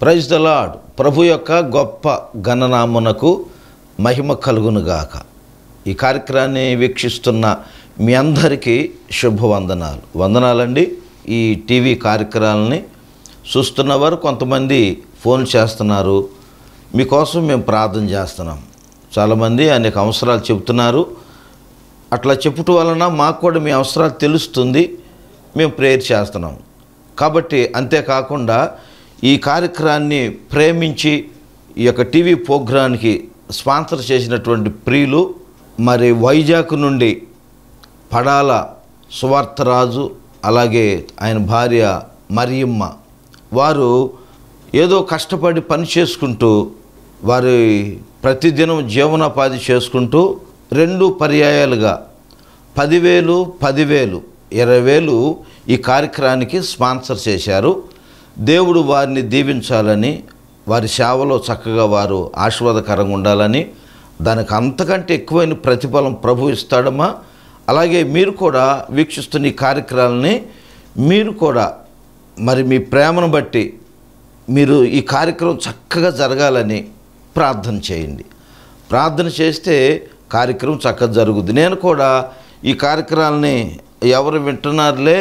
praise the lord ప్రభు యొక్క గొప్ప గణనామునకు మహిమ కలుగునుగాక ఈ కార్యక్రమాన్ని వీక్షిస్తున్న మీ అందరికీ శుభవందనాలు వందనాలండి ఈ టీవీ కార్యక్రమాలని చూస్తున్నవారు కొంతమంది ఫోన్ చేస్తున్నారు మీకోసం మేము ప్రార్థన చేస్తున్నాం చాలామంది అనేక అవసరాలు చెబుతున్నారు అట్లా చెప్పుట వలన మాకు కూడా మీ అవసరాలు తెలుస్తుంది మేము ప్రేయర్ చేస్తున్నాం కాబట్టి అంతేకాకుండా ఈ కార్యక్రమాన్ని ప్రేమించి ఈ యొక్క టీవీ ప్రోగ్రాంకి స్పాన్సర్ చేసినటువంటి ప్రియులు మరి వైజాగ్ నుండి పడాల సువార్తరాజు అలాగే ఆయన భార్య మరియమ్మ వారు ఏదో కష్టపడి పని చేసుకుంటూ వారి ప్రతిదినం జీవనోపాధి చేసుకుంటూ రెండు పర్యాయాలుగా పదివేలు పదివేలు ఇరవై వేలు ఈ కార్యక్రమానికి స్పాన్సర్ చేశారు దేవుడు వారిని దీవించాలని వారి సేవలో చక్కగా వారు ఆశీర్వాదకరంగా ఉండాలని దానికి అంతకంటే ఎక్కువైన ప్రతిఫలం ప్రభు ఇస్తాడమ్మా అలాగే మీరు కూడా వీక్షిస్తున్న ఈ కార్యక్రమాలని మీరు కూడా మరి మీ ప్రేమను బట్టి మీరు ఈ కార్యక్రమం చక్కగా జరగాలని ప్రార్థన చేయండి ప్రార్థన చేస్తే కార్యక్రమం చక్కగా జరుగుద్ది నేను కూడా ఈ కార్యక్రమాలని ఎవరు వింటున్నారులే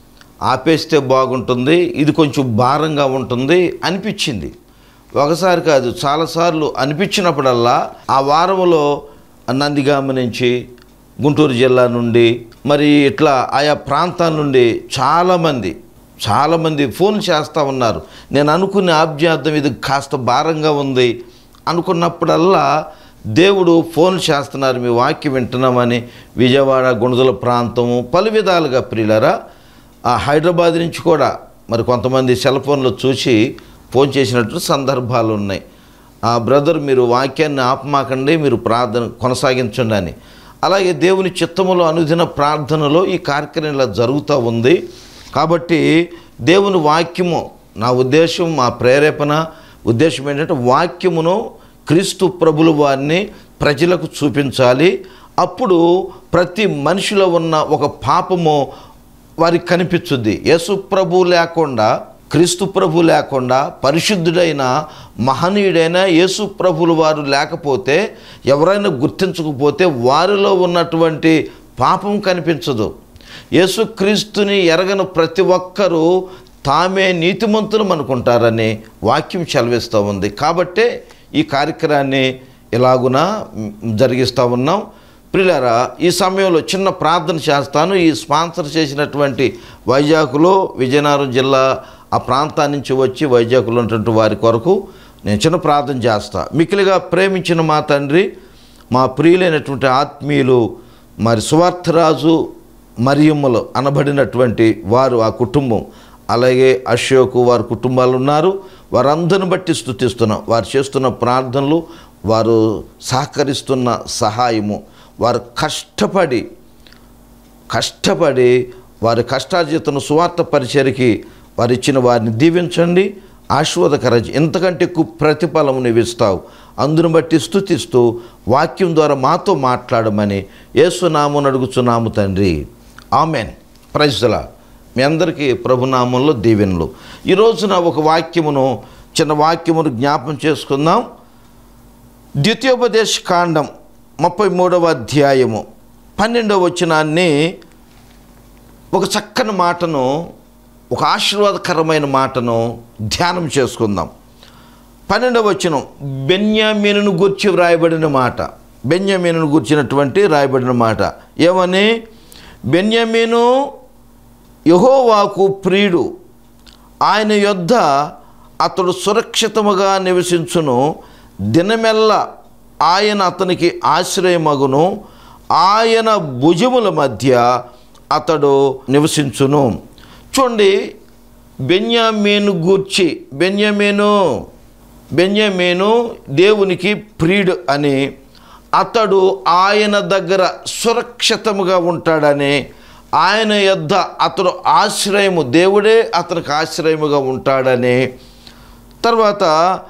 ఆపేస్తే బాగుంటుంది ఇది కొంచెం భారంగా ఉంటుంది అనిపించింది ఒకసారి కాదు చాలాసార్లు అనిపించినప్పుడల్లా ఆ వారంలో నందిగామ నుంచి గుంటూరు జిల్లా నుండి మరి ఇట్లా ఆయా ప్రాంతాల నుండి చాలామంది చాలామంది ఫోన్ చేస్తూ ఉన్నారు నేను అనుకునే ఆబ్జార్థం ఇది కాస్త భారంగా ఉంది అనుకున్నప్పుడల్లా దేవుడు ఫోన్ చేస్తున్నారు మీ వాక్యం వింటున్నామని విజయవాడ గుణదల ప్రాంతము పలు విధాలుగా ప్రియులరా ఆ హైదరాబాద్ నుంచి కూడా మరి కొంతమంది సెల్ ఫోన్లో చూసి ఫోన్ చేసినట్టు సందర్భాలు ఉన్నాయి ఆ బ్రదర్ మీరు వాక్యాన్ని ఆపమాకండి మీరు ప్రార్థన కొనసాగించండి అని అలాగే దేవుని చిత్తములో అనుదిన ప్రార్థనలో ఈ కార్యక్రమం ఇలా జరుగుతూ ఉంది కాబట్టి దేవుని వాక్యము నా ఉద్దేశం మా ప్రేరేపణ ఉద్దేశం ఏంటంటే వాక్యమును క్రీస్తు ప్రభులు వారిని ప్రజలకు చూపించాలి అప్పుడు ప్రతి మనిషిలో ఉన్న ఒక పాపము వారికి కనిపించుద్ది యేసు ప్రభు లేకుండా క్రీస్తు ప్రభు లేకుండా పరిశుద్ధుడైన మహనీయుడైన యేసు ప్రభులు వారు లేకపోతే ఎవరైనా గుర్తించకపోతే వారిలో ఉన్నటువంటి పాపం కనిపించదు యేసుక్రీస్తుని ఎరగని ప్రతి ఒక్కరూ తామే నీతిమంతులు అనుకుంటారని వాక్యం సెలవిస్తూ ఉంది కాబట్టే ఈ కార్యక్రమాన్ని ఇలాగున జరిగిస్తూ ఉన్నాం ప్రిలారా ఈ సమయంలో చిన్న ప్రార్థన చేస్తాను ఈ స్పాన్సర్ చేసినటువంటి వైజాగ్లో విజయనగరం జిల్లా ఆ ప్రాంతాన్ని నుంచి వచ్చి వైజాగ్లో ఉన్నటువంటి వారి కొరకు నేను చిన్న ప్రార్థన చేస్తా మిక్కిలిగా ప్రేమించిన మా తండ్రి మా ప్రియులైనటువంటి ఆత్మీయులు మరి సువార్థరాజు మరియమ్మలు అనబడినటువంటి వారు ఆ కుటుంబం అలాగే అశోక్ వారి కుటుంబాలు ఉన్నారు వారందరిని బట్టి స్థుతిస్తున్నాం వారు చేస్తున్న ప్రార్థనలు వారు సహకరిస్తున్న సహాయము వారు కష్టపడి కష్టపడి వారి కష్టార్జితను సువార్త పరిచయకి వారు ఇచ్చిన వారిని దీవించండి ఆశీర్వాదకర ఎంతకంటే ఎక్కువ ప్రతిఫలం నువ్వు ఇస్తావు అందును బట్టి స్థుతిస్తూ వాక్యం ద్వారా మాతో మాట్లాడమని యేసునామం అడుగుచున్నాము తండ్రి ఆమెన్ ప్రైజ్లా మీ అందరికీ ప్రభునామంలో దీవెనలు ఈ రోజున ఒక వాక్యమును చిన్న వాక్యమును జ్ఞాపం చేసుకుందాం ద్వితీయోపదేశ కాండం ముప్పై మూడవ అధ్యాయము పన్నెండవ వచనాన్ని ఒక చక్కని మాటను ఒక ఆశీర్వాదకరమైన మాటను ధ్యానం చేసుకుందాం పన్నెండవ వచనం బెన్యామీనును గుర్చి వ్రాయబడిన మాట బెన్యామీనును గుర్చినటువంటి రాయబడిన మాట ఏమని బెన్యామీను యహోవాకు ప్రియుడు ఆయన యొద్ద అతడు సురక్షితముగా నివసించును దినమెల్ల ఆయన అతనికి ఆశ్రయమగును ఆయన భుజముల మధ్య అతడు నివసించును చూడండి బెన్యామీను గూర్చి బెన్యామీను బెన్యామీను దేవునికి ప్రియుడు అని అతడు ఆయన దగ్గర సురక్షితముగా ఉంటాడని ఆయన యొద్ద అతడు ఆశ్రయము దేవుడే అతనికి ఆశ్రయముగా ఉంటాడని తర్వాత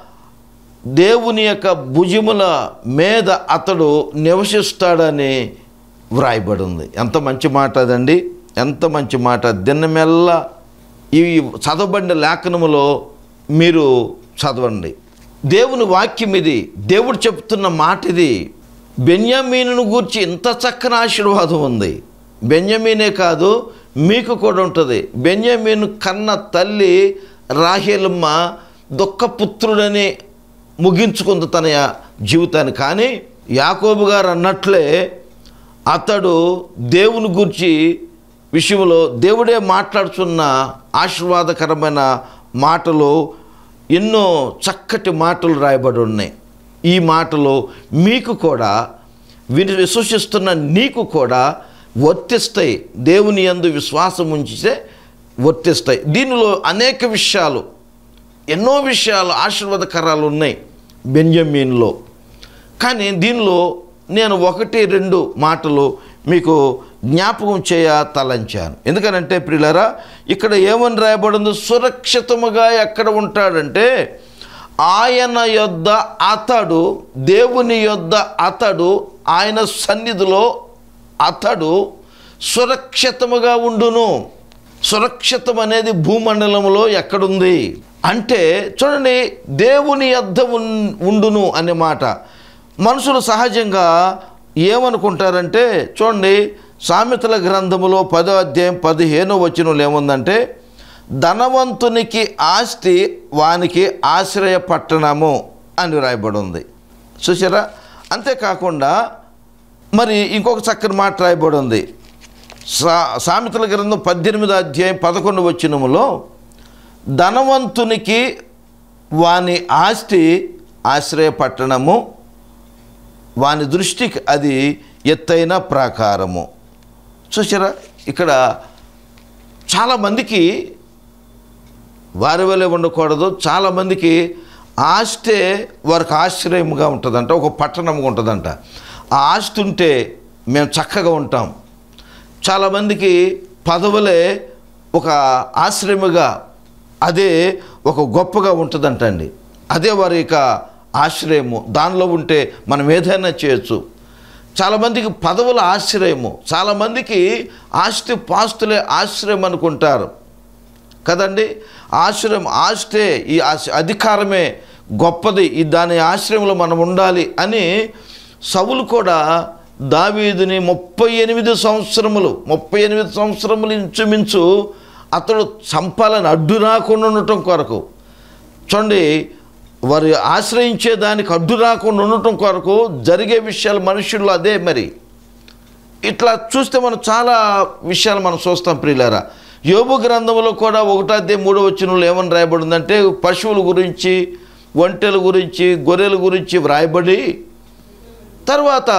దేవుని యొక్క భుజముల మీద అతడు నివసిస్తాడని వ్రాయబడి ఉంది ఎంత మంచి మాట అదండి ఎంత మంచి మాట దినమెల్లా ఈ చదవబడిన లేఖనములో మీరు చదవండి దేవుని వాక్యం ఇది దేవుడు చెప్తున్న మాట ఇది బెన్యామీనును గూర్చి ఇంత చక్కని ఆశీర్వాదం ఉంది బెన్యామీనే కాదు మీకు కూడా ఉంటుంది బెన్యామీను కన్న తల్లి రాహేలమ్మ దుఃఖపుత్రుడని ముగించుకుంది తన జీవితాన్ని కానీ యాకోబు గారు అన్నట్లే అతడు దేవుని గురించి విషయంలో దేవుడే మాట్లాడుతున్న ఆశీర్వాదకరమైన మాటలు ఎన్నో చక్కటి మాటలు రాయబడి ఉన్నాయి ఈ మాటలు మీకు కూడా విని విశ్వసిస్తున్న నీకు కూడా వర్తిస్తాయి దేవుని యందు విశ్వాసం ఉంచితే వర్తిస్తాయి దీనిలో అనేక విషయాలు ఎన్నో విషయాలు ఆశీర్వాదకరాలు ఉన్నాయి బెంజమీన్లో కానీ దీనిలో నేను ఒకటి రెండు మాటలు మీకు జ్ఞాపకం చేయ తలంచాను ఎందుకనంటే ప్రియులరా ఇక్కడ ఏమని రాయబడింది సురక్షితముగా ఎక్కడ ఉంటాడంటే ఆయన యొద్ద అతడు దేవుని యొద్ద అతడు ఆయన సన్నిధిలో అతడు సురక్షితముగా ఉండును సురక్షితం అనేది భూమండలంలో ఎక్కడుంది అంటే చూడండి దేవుని యొద్ద ఉన్- ఉండును అనే మాట మనుషులు సహజంగా ఏమనుకుంటారంటే చూడండి సామెతల గ్రంథములో పదో అధ్యాయం పదిహేనో వచనంలో ఏముందంటే ధనవంతునికి ఆస్తి వానికి ఆశ్రయ పట్టణము అని రాయబడి ఉంది చూసారా అంతేకాకుండా మరి ఇంకొక చక్కని మాట రాయబడి ఉంది సా సామెతల గ్రంథం పద్దెనిమిదో అధ్యాయం పదకొండు వచ్చినములో ధనవంతునికి వాని ఆస్తి ఆశ్రయ పట్టణము వాని దృష్టికి అది ఎత్తైన ప్రాకారము చూసారా ఇక్కడ చాలామందికి వారి వలె ఉండకూడదు చాలామందికి ఆస్తే వారికి ఆశ్రయముగా ఉంటుందంట ఒక పట్టణంగా ఉంటుందంట ఆ ఆస్తి ఉంటే మేము చక్కగా ఉంటాం చాలామందికి పదవులే ఒక ఆశ్రయముగా అదే ఒక గొప్పగా ఉంటుందంటండి అదే వారి యొక్క ఆశ్రయము దానిలో ఉంటే మనం ఏదైనా చేయొచ్చు చాలామందికి పదవుల ఆశ్రయము చాలామందికి ఆస్తి పాస్తులే ఆశ్రయం అనుకుంటారు కదండి ఆశ్రయం ఆస్తే ఈ ఆశ- అధికారమే గొప్పది ఈ దాని ఆశ్రయంలో మనం ఉండాలి అని సవులు కూడా దావీదుని ముప్పై ఎనిమిది సంవత్సరములు ముప్పై ఎనిమిది సంవత్సరములు ఇంచుమించు అతడు చంపాలని అడ్డు రాకుండా ఉండటం కొరకు చూడండి వారు ఆశ్రయించే దానికి అడ్డు రాకుండా ఉండటం కొరకు జరిగే విషయాలు మనుషుల్లో అదే మరి ఇట్లా చూస్తే మనం చాలా విషయాలు మనం చూస్తాం ప్రియులారా యోబు గ్రంథంలో కూడా ఒకటాదే మూడో వచ్చినలో ఏమని రాయబడిందంటే పశువుల గురించి ఒంటెల గురించి గొర్రెల గురించి వ్రాయబడి తర్వాత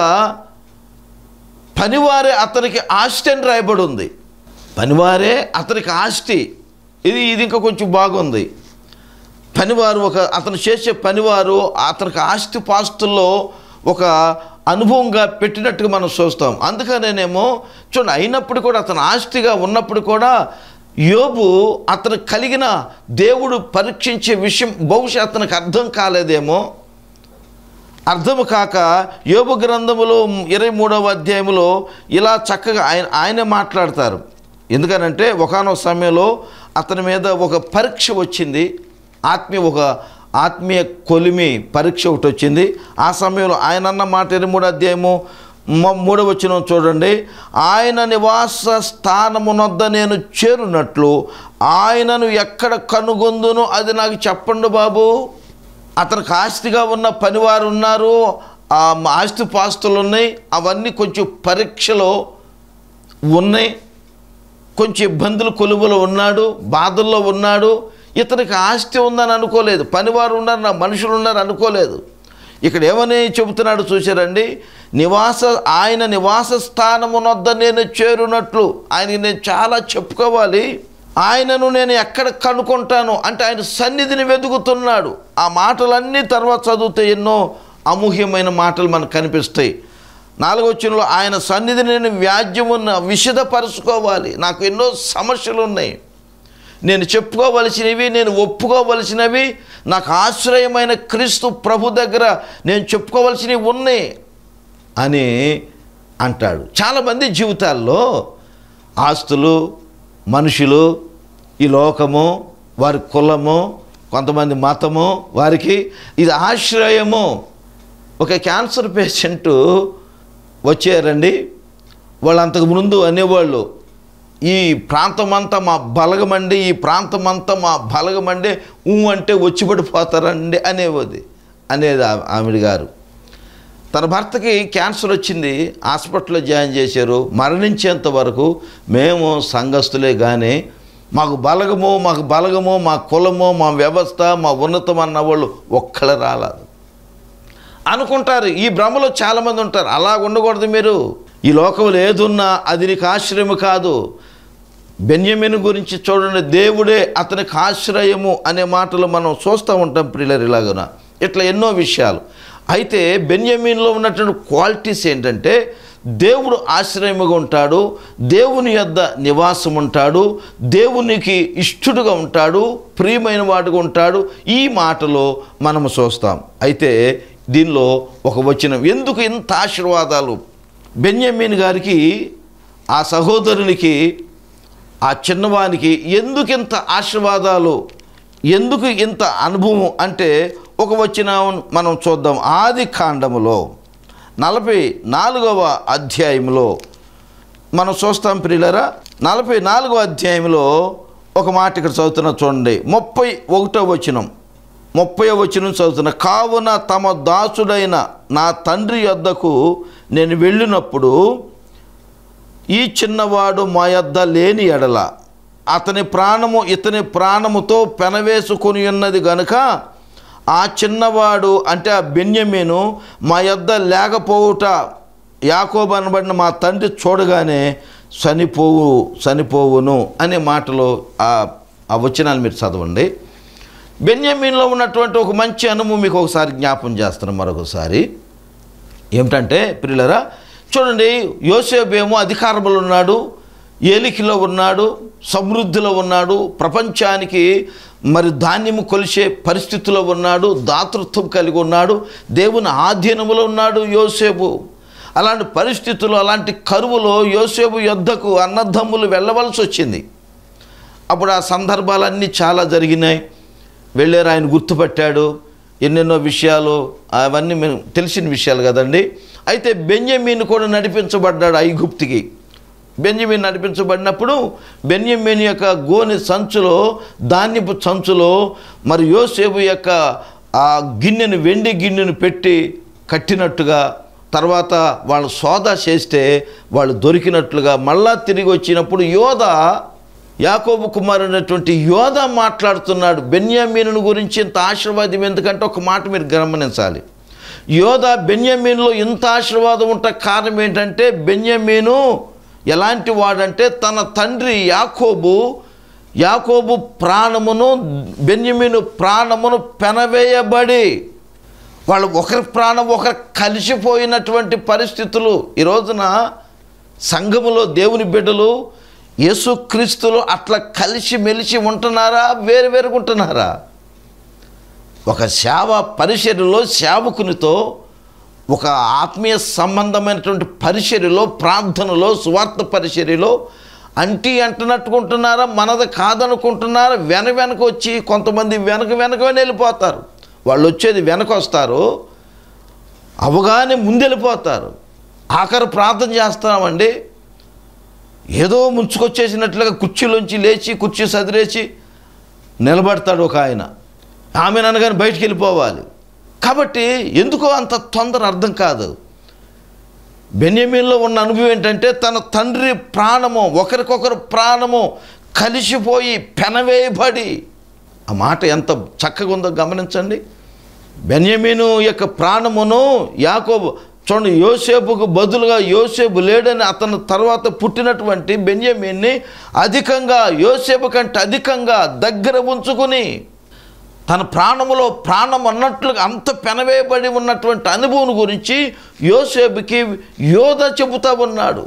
పనివారే అతనికి ఆస్తి అని రాయబడి ఉంది పనివారే అతనికి ఆస్తి ఇది ఇది ఇంకా కొంచెం బాగుంది పనివారు ఒక అతను చేసే పనివారు అతనికి ఆస్తి పాస్తుల్లో ఒక అనుభవంగా పెట్టినట్టుగా మనం చూస్తాం అందుకనేనేమో చూడండి అయినప్పుడు కూడా అతను ఆస్తిగా ఉన్నప్పుడు కూడా యోబు అతను కలిగిన దేవుడు పరీక్షించే విషయం బహుశా అతనికి అర్థం కాలేదేమో అర్థము కాక యోబు గ్రంథములో ఇరవై మూడవ అధ్యాయంలో ఇలా చక్కగా ఆయన ఆయనే మాట్లాడతారు ఎందుకనంటే ఒకనొక సమయంలో అతని మీద ఒక పరీక్ష వచ్చింది ఆత్మీయ ఒక ఆత్మీయ కొలిమి పరీక్ష ఒకటి వచ్చింది ఆ సమయంలో ఆయన అన్న మాట ఇరవై మూడో అధ్యాయము మ- మూడవ వచ్చిన చూడండి ఆయన నివాస స్థానమునొద్ద నేను చేరునట్లు ఆయనను ఎక్కడ కనుగొందును అది నాకు చెప్పండి బాబు అతనికి ఆస్తిగా ఉన్న పనివారు ఉన్నారు ఆ ఆస్తి పాస్తులు ఉన్నాయి అవన్నీ కొంచెం పరీక్షలో ఉన్నాయి కొంచెం ఇబ్బందులు కొలువులో ఉన్నాడు బాధల్లో ఉన్నాడు ఇతనికి ఆస్తి ఉందని అనుకోలేదు పనివారు ఉన్నారు నా మనుషులు ఉన్నారు అనుకోలేదు ఇక్కడ ఏమని చెబుతున్నాడు చూశారండి నివాస ఆయన నివాస స్థానమునొద్ద నేను చేరునట్లు ఆయనకి నేను చాలా చెప్పుకోవాలి ఆయనను నేను ఎక్కడ కనుక్కుంటాను అంటే ఆయన సన్నిధిని వెతుకుతున్నాడు ఆ మాటలన్నీ తర్వాత చదివితే ఎన్నో అమూహ్యమైన మాటలు మనకు కనిపిస్తాయి నాలుగో వచ్చినలో ఆయన సన్నిధిని నేను వ్యాజ్యమున్న విషదపరుచుకోవాలి నాకు ఎన్నో సమస్యలు ఉన్నాయి నేను చెప్పుకోవలసినవి నేను ఒప్పుకోవలసినవి నాకు ఆశ్రయమైన క్రీస్తు ప్రభు దగ్గర నేను చెప్పుకోవలసినవి ఉన్నాయి అని అంటాడు చాలామంది జీవితాల్లో ఆస్తులు మనుషులు ఈ లోకము వారి కులము కొంతమంది మతము వారికి ఇది ఆశ్రయము ఒక క్యాన్సర్ పేషెంట్ వచ్చారండి వాళ్ళు అంతకు ముందు అనేవాళ్ళు ఈ ప్రాంతమంతా మా బలగమండి ఈ ప్రాంతమంతా మా బలగమండి ఊ అంటే వచ్చి పడిపోతారండి అనేది అనేది ఆ- ఆవిడ గారు తన భర్తకి క్యాన్సర్ వచ్చింది హాస్పిటల్లో జాయిన్ చేశారు మరణించేంత వరకు మేము సంఘస్థులే కానీ మాకు బలగము మాకు బలగము మా కులము మా వ్యవస్థ మా ఉన్నతం అన్న వాళ్ళు ఒక్కళ్ళ రాలేదు అనుకుంటారు ఈ భ్రమలో చాలామంది ఉంటారు అలా ఉండకూడదు మీరు ఈ లోకంలో ఏదున్నా అది నీకు ఆశ్రయము కాదు బెన్యమిన్ గురించి చూడండి దేవుడే అతనికి ఆశ్రయము అనే మాటలు మనం చూస్తూ ఉంటాం ప్రిల్లర్ ఇలాగున ఇట్లా ఎన్నో విషయాలు అయితే బెన్యమీన్లో ఉన్నటువంటి క్వాలిటీస్ ఏంటంటే దేవుడు ఆశ్రయముగా ఉంటాడు దేవుని యొద్ద నివాసం ఉంటాడు దేవునికి ఇష్టడుగా ఉంటాడు ప్రియమైన వాడుగా ఉంటాడు ఈ మాటలో మనము చూస్తాం అయితే దీనిలో ఒక వచనం ఎందుకు ఇంత ఆశీర్వాదాలు బెన్యమీన్ గారికి ఆ సహోదరునికి ఆ చిన్నవానికి ఎందుకు ఇంత ఆశీర్వాదాలు ఎందుకు ఇంత అనుభవం అంటే ఒక వచ్చిన మనం చూద్దాం ఆది కాండములో నలభై నాలుగవ అధ్యాయంలో మనం చూస్తాం ప్రియులరా నలభై నాలుగవ అధ్యాయంలో ఒక మాట ఇక్కడ చదువుతున్న చూడండి ముప్పై ఒకటో వచనం ముప్పై వచనం చదువుతున్న కావున తమ దాసుడైన నా తండ్రి యొద్దకు నేను వెళ్ళినప్పుడు ఈ చిన్నవాడు మా యొద్ద లేని ఎడల అతని ప్రాణము ఇతని ప్రాణముతో పెనవేసుకొని ఉన్నది గనుక ఆ చిన్నవాడు అంటే ఆ బెన్యమీను మా యొద్ద లేకపోవుట యాకోబు అనబడిన మా తండ్రి చూడగానే చనిపోవు చనిపోవును అనే మాటలో ఆ ఆ వచనాలు మీరు చదవండి బెన్యమీన్లో ఉన్నటువంటి ఒక మంచి అనుభవం మీకు ఒకసారి జ్ఞాపం చేస్తున్నాం మరొకసారి ఏమిటంటే పిల్లరా చూడండి యోసేబేమో అధికారంలో ఉన్నాడు ఏలికిలో ఉన్నాడు సమృద్ధిలో ఉన్నాడు ప్రపంచానికి మరి ధాన్యము కొలిసే పరిస్థితిలో ఉన్నాడు దాతృత్వం కలిగి ఉన్నాడు దేవుని ఆధీనములో ఉన్నాడు యోసేపు అలాంటి పరిస్థితుల్లో అలాంటి కరువులో యోసేపు యొద్దకు అన్నదమ్ములు వెళ్ళవలసి వచ్చింది అప్పుడు ఆ సందర్భాలన్నీ చాలా జరిగినాయి వెళ్ళారు ఆయన గుర్తుపట్టాడు ఎన్నెన్నో విషయాలు అవన్నీ మేము తెలిసిన విషయాలు కదండి అయితే బెంజమీన్ కూడా నడిపించబడ్డాడు ఐగుప్తికి బెంజమీన్ నడిపించబడినప్పుడు బెన్యమీన్ యొక్క గోని సంచులో ధాన్యపు సంచులో మరి యోసేపు యొక్క ఆ గిన్నెను వెండి గిన్నెను పెట్టి కట్టినట్టుగా తర్వాత వాళ్ళు సోదా చేస్తే వాళ్ళు దొరికినట్లుగా మళ్ళా తిరిగి వచ్చినప్పుడు యోధ యాకోబు కుమారుడైనటువంటి యోధ మాట్లాడుతున్నాడు బెన్యామీను గురించి ఇంత ఆశీర్వాదం ఎందుకంటే ఒక మాట మీరు గమనించాలి యోధ బెన్యామీన్లో ఇంత ఆశీర్వాదం ఉంట కారణం ఏంటంటే బెన్యామీను ఎలాంటి వాడంటే తన తండ్రి యాకోబు యాకోబు ప్రాణమును బెన్యమీను ప్రాణమును పెనవేయబడి వాళ్ళు ఒకరి ప్రాణం ఒకరు కలిసిపోయినటువంటి పరిస్థితులు ఈ రోజున సంఘములో దేవుని బిడ్డలు యేసుక్రీస్తులు అట్లా కలిసి మెలిసి ఉంటున్నారా వేరు వేరుగా ఉంటున్నారా ఒక సేవ పరిచర్యలో సేవకునితో ఒక ఆత్మీయ సంబంధమైనటువంటి పరిచర్యలో ప్రార్థనలో స్వార్థ పరిచర్యలో అంటీ అంటున్నట్టుకుంటున్నారా మనది కాదనుకుంటున్నారా వెన వెనక వచ్చి కొంతమంది వెనక వెనక వెళ్ళిపోతారు వాళ్ళు వచ్చేది వెనక వస్తారు అవగానే ముందెళ్ళిపోతారు ఆఖరు ప్రార్థన చేస్తామండి ఏదో ముంచుకొచ్చేసినట్లుగా కుర్చీలోంచి లేచి కుర్చీ సదిరేసి నిలబడతాడు ఒక ఆయన ఆమె అనగానే బయటికి వెళ్ళిపోవాలి కాబట్టి ఎందుకో అంత తొందర అర్థం కాదు బెన్యమీన్లో ఉన్న అనుభవం ఏంటంటే తన తండ్రి ప్రాణము ఒకరికొకరు ప్రాణము కలిసిపోయి పెనవేయబడి ఆ మాట ఎంత చక్కగా ఉందో గమనించండి బెన్యమీను యొక్క ప్రాణమును యాకోబు చూడండి యోసేపుకు బదులుగా యోసేపు లేడని అతను తర్వాత పుట్టినటువంటి బెన్యమీన్ని అధికంగా యోసేపు కంటే అధికంగా దగ్గర ఉంచుకుని తన ప్రాణములో ప్రాణం అన్నట్లుగా అంత పెనవేయబడి ఉన్నటువంటి అనుభవం గురించి యోసేపుకి యోధ చెబుతా ఉన్నాడు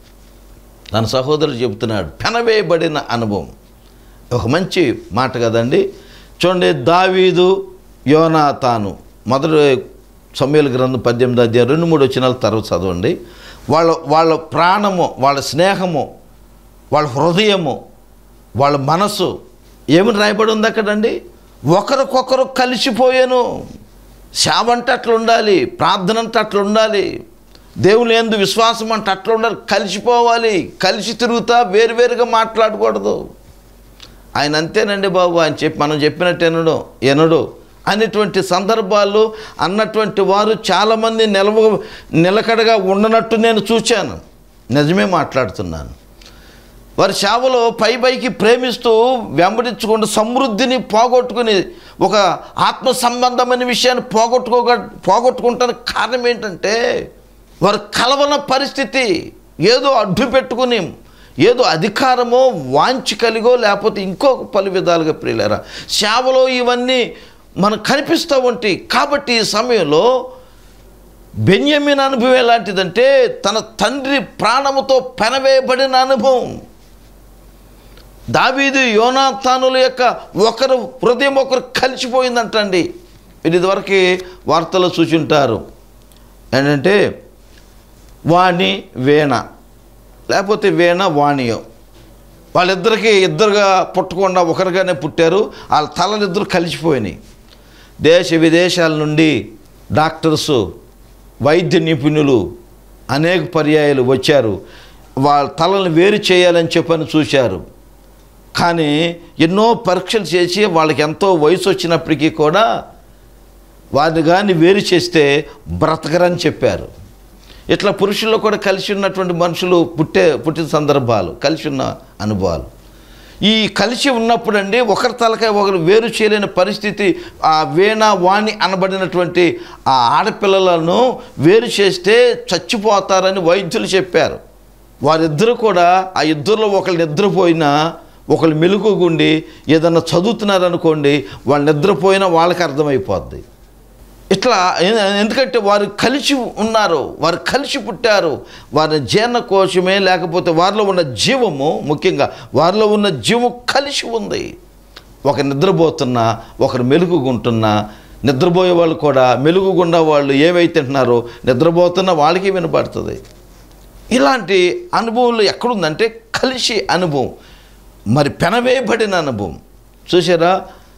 తన సహోదరుడు చెబుతున్నాడు పెనవేయబడిన అనుభవం ఒక మంచి మాట కదండి చూడండి దావీదు యోనాతాను మొదటి సమయాల గ్రంథం పద్దెనిమిది అధ్యాయం రెండు మూడు వచ్చినాల తర్వాత చదవండి వాళ్ళ వాళ్ళ ప్రాణము వాళ్ళ స్నేహము వాళ్ళ హృదయము వాళ్ళ మనసు ఏమని రాయబడి ఉంది అక్కడండి ఒకరికొకరు కలిసిపోయాను సేవ అంటే అట్లా ఉండాలి ప్రార్థన అంటే అట్లా ఉండాలి దేవుని ఎందు విశ్వాసం అంటే అట్లా ఉండాలి కలిసిపోవాలి కలిసి తిరుగుతా వేరువేరుగా మాట్లాడకూడదు ఆయన అంతేనండి బాబు ఆయన చెప్పి మనం చెప్పినట్టు ఎనడు ఎనడు అనేటువంటి సందర్భాల్లో అన్నటువంటి వారు చాలామంది నిలవ నిలకడగా ఉండనట్టు నేను చూశాను నిజమే మాట్లాడుతున్నాను వారి సేవలో పై పైకి ప్రేమిస్తూ వెంబడించుకుంటూ సమృద్ధిని పోగొట్టుకుని ఒక ఆత్మ సంబంధమైన విషయాన్ని పోగొట్టుకోక పోగొట్టుకుంటానికి కారణం ఏంటంటే వారు కలవన పరిస్థితి ఏదో అడ్డు పెట్టుకుని ఏదో అధికారమో వాంచి కలిగో లేకపోతే ఇంకో పలు విధాలుగా ప్రియులారా సేవలో ఇవన్నీ మనకు కనిపిస్తూ ఉంటాయి కాబట్టి ఈ సమయంలో బెన్యమిన్ అనుభవం ఎలాంటిదంటే తన తండ్రి ప్రాణముతో పెనవేయబడిన అనుభవం దావీదు యోనాతానుల యొక్క ఒకరు హృదయం ఒకరు కలిసిపోయిందంటండి ఇది ఇదివరకు వార్తలు చూచుంటారు ఏంటంటే వాణి వీణ లేకపోతే వీణ వాణియో వాళ్ళిద్దరికి ఇద్దరుగా పుట్టకుండా ఒకరిగానే పుట్టారు వాళ్ళ తలలు ఇద్దరు కలిసిపోయినాయి దేశ విదేశాల నుండి డాక్టర్సు వైద్య నిపుణులు అనేక పర్యాయాలు వచ్చారు వాళ్ళ తలను వేరు చేయాలని చెప్పని చూశారు కానీ ఎన్నో పరీక్షలు చేసి వాళ్ళకి ఎంతో వయసు వచ్చినప్పటికీ కూడా వారిని కానీ వేరు చేస్తే బ్రతకరని చెప్పారు ఇట్లా పురుషుల్లో కూడా కలిసి ఉన్నటువంటి మనుషులు పుట్టే పుట్టిన సందర్భాలు కలిసి ఉన్న అనుభవాలు ఈ కలిసి ఉన్నప్పుడండి ఒకరి తలకాయ ఒకరు వేరు చేయలేని పరిస్థితి ఆ వీణ వాణి అనబడినటువంటి ఆ ఆడపిల్లలను వేరు చేస్తే చచ్చిపోతారని వైద్యులు చెప్పారు వారిద్దరూ కూడా ఆ ఇద్దరిలో ఒకళ్ళు నిద్రపోయినా ఒకళ్ళు మెలుగుగుండి ఏదన్నా చదువుతున్నారనుకోండి వాళ్ళు నిద్రపోయినా వాళ్ళకి అర్థమైపోద్ది ఇట్లా ఎ- ఎందుకంటే వారు కలిసి ఉన్నారు వారు కలిసి పుట్టారు వారి జీర్ణకోశమే లేకపోతే వారిలో ఉన్న జీవము ముఖ్యంగా వారిలో ఉన్న జీవం కలిసి ఉంది ఒక నిద్రపోతున్నా ఒకరు మెలుగుకుంటున్నా నిద్రపోయే వాళ్ళు కూడా మెలుగుగుండా వాళ్ళు ఏవైతే తింటున్నారో నిద్రపోతున్నా వాళ్ళకి వినపడుతుంది ఇలాంటి అనుభవాలు ఎక్కడుందంటే కలిసి అనుభవం మరి పెనవేయబడిన అనుభవం చూసారా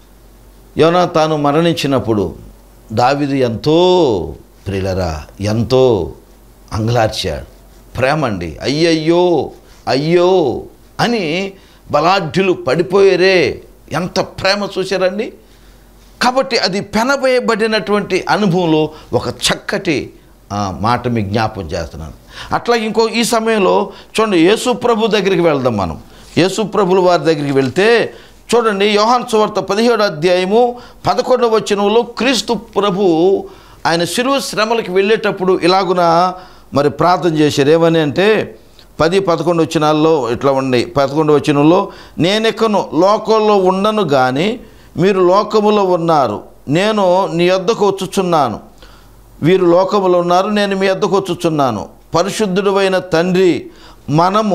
యోనా తాను మరణించినప్పుడు దావిదు ఎంతో ప్రిలరా ఎంతో అంగలార్చాడు ప్రేమ అండి అయ్యయ్యో అయ్యో అని బలాఢ్యులు పడిపోయారే ఎంత ప్రేమ చూశారండి కాబట్టి అది పెనబోయబడినటువంటి అనుభవంలో ఒక చక్కటి ఆ, మాట మీకు జ్ఞాపం చేస్తున్నాను అట్లా ఇంకో ఈ సమయంలో చూడండి యేసు ప్రభు దగ్గరికి వెళ్దాం మనం యేసు ప్రభుల వారి దగ్గరికి వెళ్తే చూడండి యోహాన్ సువార్త పదిహేడు అధ్యాయము పదకొండవ వచనంలో క్రీస్తు ప్రభు ఆయన శిరువు శ్రమలకు వెళ్ళేటప్పుడు ఇలాగున మరి ప్రార్థన చేశారు ఏమని అంటే పది పదకొండు వచనాల్లో ఇట్లా ఉన్నాయి పదకొండు వచనంలో నేనెక్కను లోకంలో ఉండను కానీ మీరు లోకములో ఉన్నారు నేను నీ యొద్దకు వచ్చుచున్నాను వీరు లోకములో ఉన్నారు నేను మీ యొద్దకు వచ్చుచున్నాను పరిశుద్ధుడైన తండ్రి మనము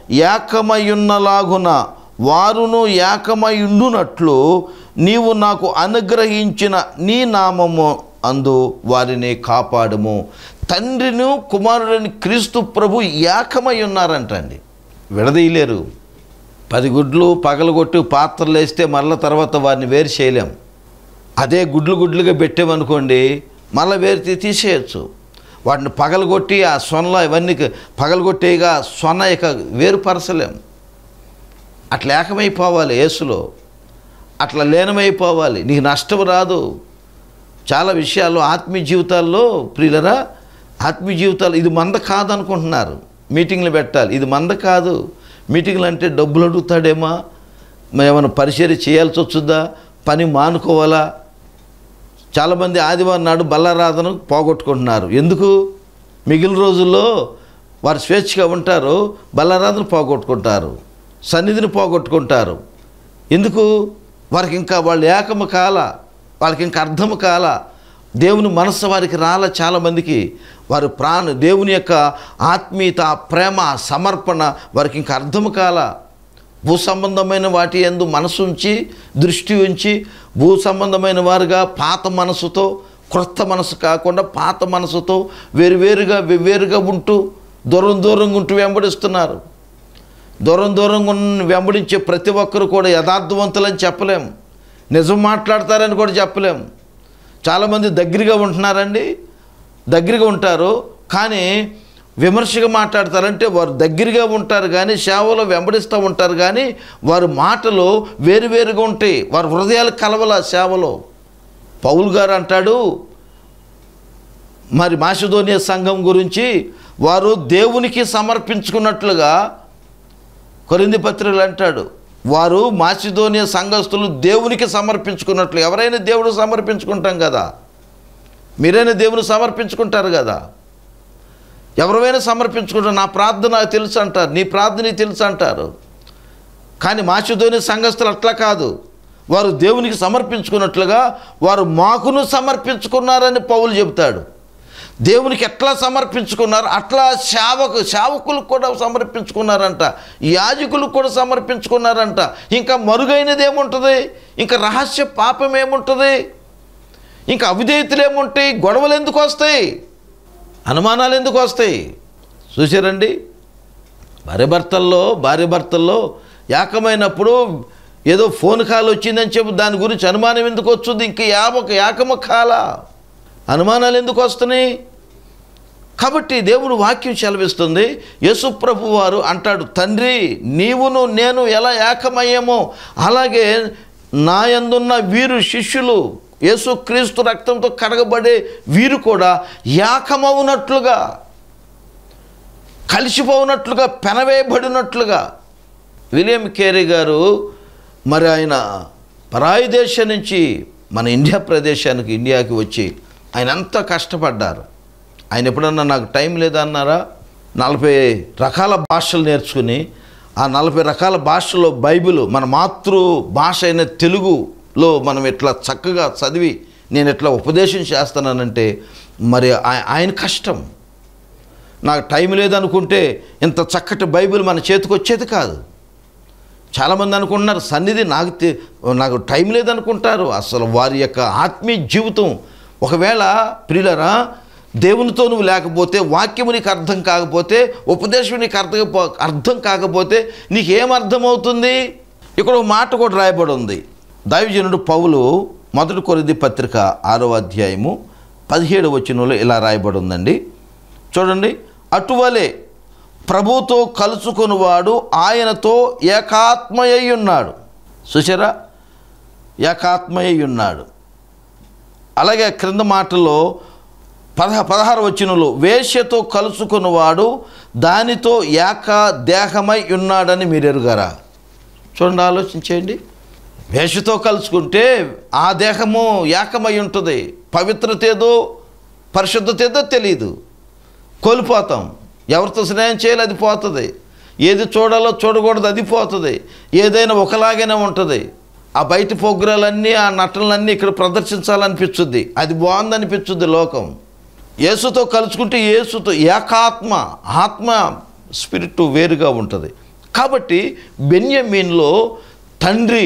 ఏకమయున్నలాగున వారును ఏకమయుండునట్లు నీవు నాకు అనుగ్రహించిన నీ నామము అందు వారిని కాపాడము తండ్రిను కుమారుడిని క్రీస్తు ప్రభు ఏకమై ఉన్నారంటండి విడదీయలేరు పది గుడ్లు పగలగొట్టి పాత్రలు వేస్తే మళ్ళీ తర్వాత వారిని వేరు చేయలేం అదే గుడ్లు గుడ్లుగా పెట్టామనుకోండి మళ్ళీ వేరు తీ- తీసేయచ్చు వాటిని పగలగొట్టి ఆ సొనలో ఇవన్నీ పగలగొట్టేగా సొన ఇక వేరుపరచలేం అట్లా ఏకమైపోవాలి యేసులో అట్లా లీనమైపోవాలి నీకు నష్టం రాదు చాలా విషయాల్లో ఆత్మీయ జీవితాల్లో ప్రియులరా ఆత్మీయ జీవితాలు ఇది మంద కాదనుకుంటున్నారు మీటింగ్లు పెట్టాలి ఇది మంద కాదు మీటింగ్లు అంటే డబ్బులు అడుగుతాడేమా మరి ఏమైనా పరిచర్య చేయాల్సి వచ్చుద్దా పని మానుకోవాలా చాలామంది ఆదివారం నాడు బల్లారాధన పోగొట్టుకుంటున్నారు ఎందుకు మిగిలిన రోజుల్లో వారు స్వేచ్ఛగా ఉంటారు బల్లారాధన పోగొట్టుకుంటారు సన్నిధిని పోగొట్టుకుంటారు ఎందుకు వారికి ఇంకా వాళ్ళు ఏకము కాల వాళ్ళకి ఇంకా అర్థము కాల దేవుని మనస్సు వారికి రాల చాలామందికి వారు ప్రాణ దేవుని యొక్క ఆత్మీయత ప్రేమ సమర్పణ వారికి ఇంకా అర్థము కాల భూ సంబంధమైన వాటి ఎందు మనసు ఉంచి దృష్టి ఉంచి భూ సంబంధమైన వారుగా పాత మనసుతో క్రొత్త మనసు కాకుండా పాత మనసుతో వేరువేరుగా వెవ్వేరుగా ఉంటూ దూరం దూరంగా ఉంటూ వెంబడిస్తున్నారు దూరం దూరంగా ఉన్న వెంబడించే ప్రతి ఒక్కరు కూడా యథార్థవంతులని చెప్పలేం నిజం మాట్లాడతారని కూడా చెప్పలేము చాలామంది దగ్గరగా ఉంటున్నారండి దగ్గరగా ఉంటారు కానీ విమర్శగా మాట్లాడతారంటే వారు దగ్గరగా ఉంటారు కానీ సేవలో వెంబడిస్తూ ఉంటారు కానీ వారి మాటలు వేరువేరుగా ఉంటాయి వారి హృదయాలు కలవల సేవలో పౌలు గారు అంటాడు మరి మాసిదోనియ సంఘం గురించి వారు దేవునికి సమర్పించుకున్నట్లుగా కొరింది పత్రికలు అంటాడు వారు మాసిదోనియ సంఘస్థులు దేవునికి సమర్పించుకున్నట్లు ఎవరైనా దేవుడు సమర్పించుకుంటాం కదా మీరైనా దేవుని సమర్పించుకుంటారు కదా ఎవరైనా సమర్పించుకుంటారు నా ప్రార్థన నాకు తెలుసు అంటారు నీ ప్రార్థన నీకు తెలుసు అంటారు కానీ మాసిదోని సంఘస్థులు అట్లా కాదు వారు దేవునికి సమర్పించుకున్నట్లుగా వారు మాకును సమర్పించుకున్నారని పౌలు చెబుతాడు దేవునికి ఎట్లా సమర్పించుకున్నారు అట్లా సేవకు సేవకులకు కూడా సమర్పించుకున్నారంట యాజకులకు కూడా సమర్పించుకున్నారంట ఇంకా మరుగైనది ఏముంటుంది ఇంకా రహస్య పాపం ఏముంటుంది ఇంకా అవిధేయతలు ఏముంటాయి గొడవలు ఎందుకు వస్తాయి అనుమానాలు ఎందుకు వస్తాయి చూసారండి భార్య భర్తల్లో భార్య భర్తల్లో ఏకమైనప్పుడు ఏదో ఫోన్ కాల్ వచ్చిందని చెప్పి దాని గురించి అనుమానం ఎందుకు వస్తుంది ఇంక యామక ఏకమ కాల అనుమానాలు ఎందుకు వస్తున్నాయి కాబట్టి దేవుడు వాక్యం సెలవిస్తుంది యేసు ప్రభు వారు అంటాడు తండ్రి నీవును నేను ఎలా ఏకమయ్యామో అలాగే నా యందున్న వీరు శిష్యులు యేసుక్రీస్తు రక్తంతో కడగబడే వీరు కూడా ఏకమవునట్లుగా కలిసిపోవునట్లుగా పెనవేయబడినట్లుగా విలియం కేరీ గారు మరి ఆయన పరాయి దేశం నుంచి మన ఇండియా ప్రదేశానికి ఇండియాకి వచ్చి ఆయన ఎంత కష్టపడ్డారు ఆయన ఎప్పుడన్నా నాకు టైం లేదన్నారా నలభై రకాల భాషలు నేర్చుకుని ఆ నలభై రకాల భాషల్లో బైబిల్ మన మాతృ భాష అయిన తెలుగులో మనం ఇట్లా చక్కగా చదివి నేను ఇట్లా ఉపదేశం చేస్తానంటే మరి ఆయ- ఆయన కష్టం నాకు టైం లేదనుకుంటే ఇంత చక్కటి బైబిల్ మన చేతికి వచ్చేది కాదు చాలామంది అనుకుంటున్నారు సన్నిధి నాకు తె- నాకు టైం లేదనుకుంటారు అసలు వారి యొక్క ఆత్మీయ జీవితం ఒకవేళ ప్రియులరా దేవునితో నువ్వు లేకపోతే వాక్యము నీకు అర్థం కాకపోతే ఉపదేశం నీకు అర్థం అర్థం కాకపోతే నీకేం అర్థమవుతుంది ఇక్కడ ఒక మాట కూడా రాయబడి ఉంది దైవజనుడు పౌలు మొదటి కొరిది పత్రిక ఆరో అధ్యాయము పదిహేడు వచనంలో ఇలా రాయబడి ఉందండి చూడండి అటువలే ప్రభుతో కలుసుకునివాడు ఆయనతో ఏకాత్మయ్యి ఉన్నాడు చూసారా ఏకాత్మయ్యి ఉన్నాడు అలాగే క్రింద మాటల్లో పదహ పదహారు వచనంలో వేశ్యతో కలుసుకున్నవాడు దానితో ఏక దేహమై ఉన్నాడని మీరు ఎరుగారా చూడండి ఆలోచించేయండి వేషతో కలుసుకుంటే ఆ దేహము ఏకమై ఉంటుంది పవిత్రత ఏదో పరిశుద్ధత ఏదో తెలియదు కోల్పోతాం ఎవరితో స్నేహం చేయాలి అది పోతుంది ఏది చూడాలో చూడకూడదు అది పోతుంది ఏదైనా ఒకలాగానే ఉంటుంది ఆ బయట పొగ్గురాలన్నీ ఆ నటనలన్నీ ఇక్కడ ప్రదర్శించాలనిపించుద్ది అది బాగుందనిపించుద్ది లోకం యేసుతో కలుసుకుంటే యేసుతో ఏకాత్మ ఆత్మ స్పిరిట్ వేరుగా ఉంటుంది కాబట్టి బెన్యమీన్లో తండ్రి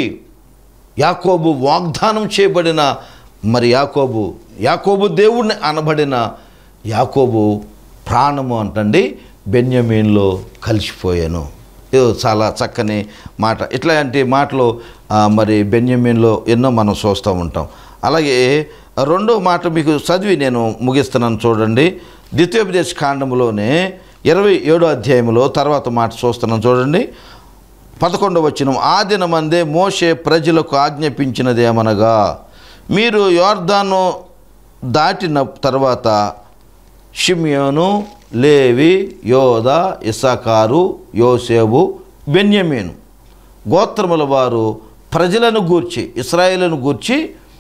యాకోబు వాగ్దానం చేయబడిన మరి యాకోబు యాకోబు దేవుడిని అనబడిన యాకోబు ప్రాణము అంటండి బెన్యమీన్లో కలిసిపోయాను ఇది చాలా చక్కని మాట ఇట్లాంటి మాటలు ఆ, మరి బెన్యమీన్లో ఎన్నో మనం చూస్తూ ఉంటాం అలాగే రెండో మాట మీకు చదివి నేను ముగిస్తున్నాను చూడండి ద్వితీయోపదేశ కాండంలోనే ఇరవై ఏడో అధ్యాయంలో తర్వాత మాట చూస్తున్నాం చూడండి పదకొండవ వచ్చిన ఆ దినమందే మోషే ప్రజలకు ఆజ్ఞాపించినదేమనగా మీరు యోర్దాను దాటిన తర్వాత షిమ్యోను లేవి యోధ ఇసాకారు యోసేపు బెన్యమీను గోత్రముల వారు ప్రజలను గూర్చి ఇస్రాయేలును గూర్చి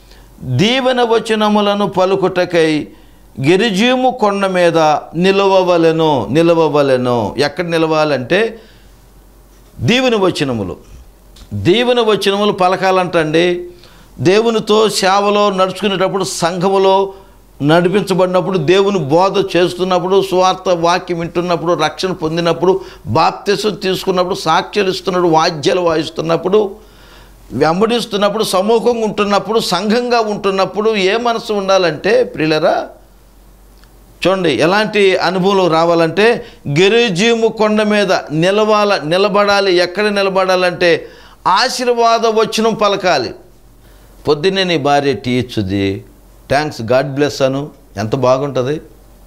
దీవెన వచనములను పలుకుటకై గిరిజీము కొండ మీద నిలవవలెను నిలవవలెను ఎక్కడ నిలవాలంటే దీవెన వచనములు దీవెన వచనములు పలకాలంటండి దేవునితో సేవలో నడుచుకునేటప్పుడు సంఘములో నడిపించబడినప్పుడు దేవుని బోధ చేస్తున్నప్పుడు సువార్త వాక్యం వింటున్నప్పుడు రక్షణ పొందినప్పుడు బాప్తిసం తీసుకున్నప్పుడు సాక్ష్యాలు ఇస్తున్నప్పుడు వాద్యాలు వాయిస్తున్నప్పుడు వెంబడిస్తున్నప్పుడు సమూహంగా ఉంటున్నప్పుడు సంఘంగా ఉంటున్నప్పుడు ఏ మనసు ఉండాలంటే ప్రియులరా చూడండి ఎలాంటి అనుభవం రావాలంటే గిరిజీము కొండ మీద నిలవాల నిలబడాలి ఎక్కడ నిలబడాలంటే ఆశీర్వాద వచనం పలకాలి పొద్దున్నే నీ భార్య టీ ఇచ్చుద్ది థ్యాంక్స్ గాడ్ బ్లెస్ అను ఎంత బాగుంటుంది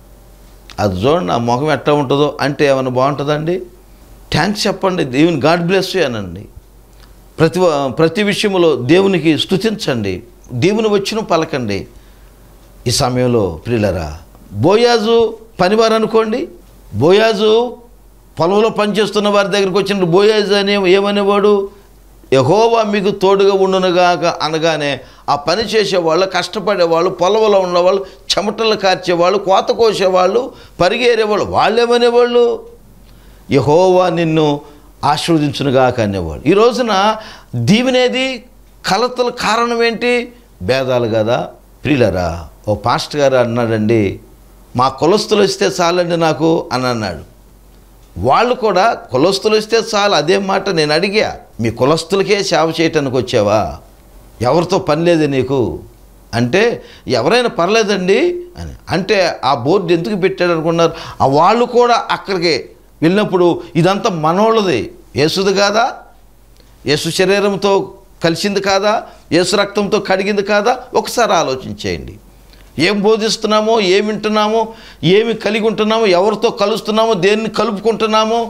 అది చూడండి ఆ ముఖం ఎట్లా ఉంటుందో అంటే ఏమైనా బాగుంటుందండి థ్యాంక్స్ చెప్పండి దేవుని గాడ్ బ్లెస్ అనండి ప్రతి ప్రతి విషయంలో దేవునికి స్తుతించండి దేవుని వచ్చిన పలకండి ఈ సమయంలో ప్రియులరా బోయాజు పనివారు అనుకోండి బోయాజు పొలంలో పనిచేస్తున్న వారి దగ్గరికి వచ్చిన బోయాజు అనే ఏమనేవాడు యహోవా మీకు తోడుగా ఉండునుగాక అనగానే ఆ పని చేసేవాళ్ళు కష్టపడేవాళ్ళు పొలంలో ఉన్నవాళ్ళు చెమటలు కార్చేవాళ్ళు కోత కోసేవాళ్ళు పరిగేరేవాళ్ళు వాళ్ళు ఏమనేవాళ్ళు యహోవా నిన్ను ఆశీర్వదించునుగాక అనేవాడు ఈ రోజున దీవెనేది కలతల కారణం ఏంటి భేదాలు కదా ప్రియులరా ఓ పాస్టర్ గారు అన్నాడండి మా కులస్తులు వస్తే చాలండి నాకు అని అన్నాడు వాళ్ళు కూడా కులస్తులు వస్తే చాలు అదే మాట నేను అడిగా మీ కులస్తులకే సేవ చేయటానికి వచ్చావా ఎవరితో పని లేదు నీకు అంటే ఎవరైనా పర్లేదండి అని అంటే ఆ బోర్డు ఎందుకు పెట్టాడు అనుకున్నారు ఆ వాళ్ళు కూడా అక్కడికి వెళ్ళినప్పుడు ఇదంతా మనోళ్ళది యేసుది కాదా యేసు శరీరంతో కలిసింది కాదా యేసు రక్తంతో కడిగింది కాదా ఒకసారి ఆలోచించేయండి ఏం బోధిస్తున్నామో ఏం వింటున్నామో ఏమి కలిగి ఉంటున్నామో ఎవరితో కలుస్తున్నామో దేన్ని కలుపుకుంటున్నామో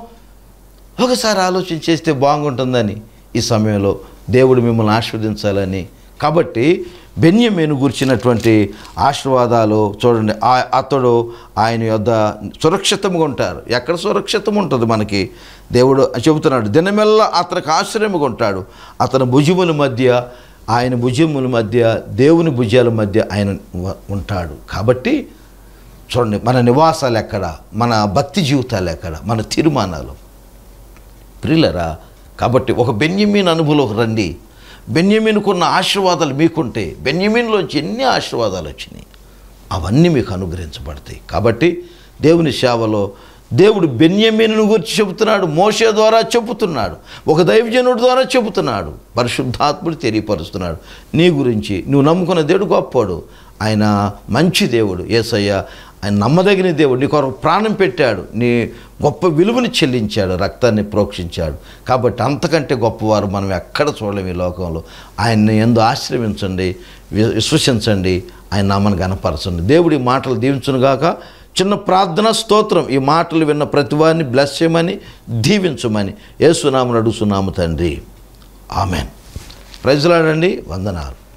ఒకసారి ఆలోచన చేస్తే బాగుంటుందని ఈ సమయంలో దేవుడు మిమ్మల్ని ఆశీర్వదించాలని కాబట్టి బెన్యమేను గుర్చినటువంటి ఆశీర్వాదాలు చూడండి ఆ- అతడు ఆయన యొద్ద సురక్షితంగా ఉంటారు ఎక్కడ సురక్షితం ఉంటుంది మనకి దేవుడు చెబుతున్నాడు దినమెల్లా అతనికి ఆశ్రయముగా ఉంటాడు అతని భుజముల మధ్య ఆయన భుజముల మధ్య దేవుని భుజాల మధ్య ఆయన ఉ- ఉంటాడు కాబట్టి చూడండి మన నివాసాలు ఎక్కడ మన భక్తి జీవితాలు ఎక్కడ మన తీర్మానాలు ప్రియులరా కాబట్టి ఒక బెన్యమీన్ అనుభవంలోకి రండి బెన్యమీన్కున్న ఆశీర్వాదాలు మీకుంటే బెన్యమీన్లోంచి ఎన్ని ఆశీర్వాదాలు వచ్చినాయి అవన్నీ మీకు అనుగ్రహించబడతాయి కాబట్టి దేవుని సేవలో దేవుడు బెన్యమీను గురించి చెబుతున్నాడు మోషే ద్వారా చెబుతున్నాడు ఒక దైవజనుడి ద్వారా చెబుతున్నాడు పరిశుద్ధాత్ముడు తెలియపరుస్తున్నాడు నీ గురించి నువ్వు నమ్ముకున్న దేవుడు గొప్పోడు ఆయన మంచి దేవుడు ఏసయ్య ఆయన నమ్మదగిన దేవుడు నీ కొరకు ప్రాణం పెట్టాడు నీ గొప్ప విలువని చెల్లించాడు రక్తాన్ని ప్రోక్షించాడు కాబట్టి అంతకంటే గొప్పవారు మనం ఎక్కడ చూడలేము ఈ లోకంలో ఆయన్ని ఎందు ఆశ్రయించండి వి- విశ్వసించండి ఆయన నామని గనపరచండి దేవుడి మాటలు దీవించునుగాక చిన్న ప్రార్థన స్తోత్రం ఈ మాటలు విన్న ప్రతివారిని బ్లెస్ చేయమని దీవించమని యేసునామని అడుగుతున్నాము తండ్రి ఆమెన్ ప్రజలాడండి వందనాలు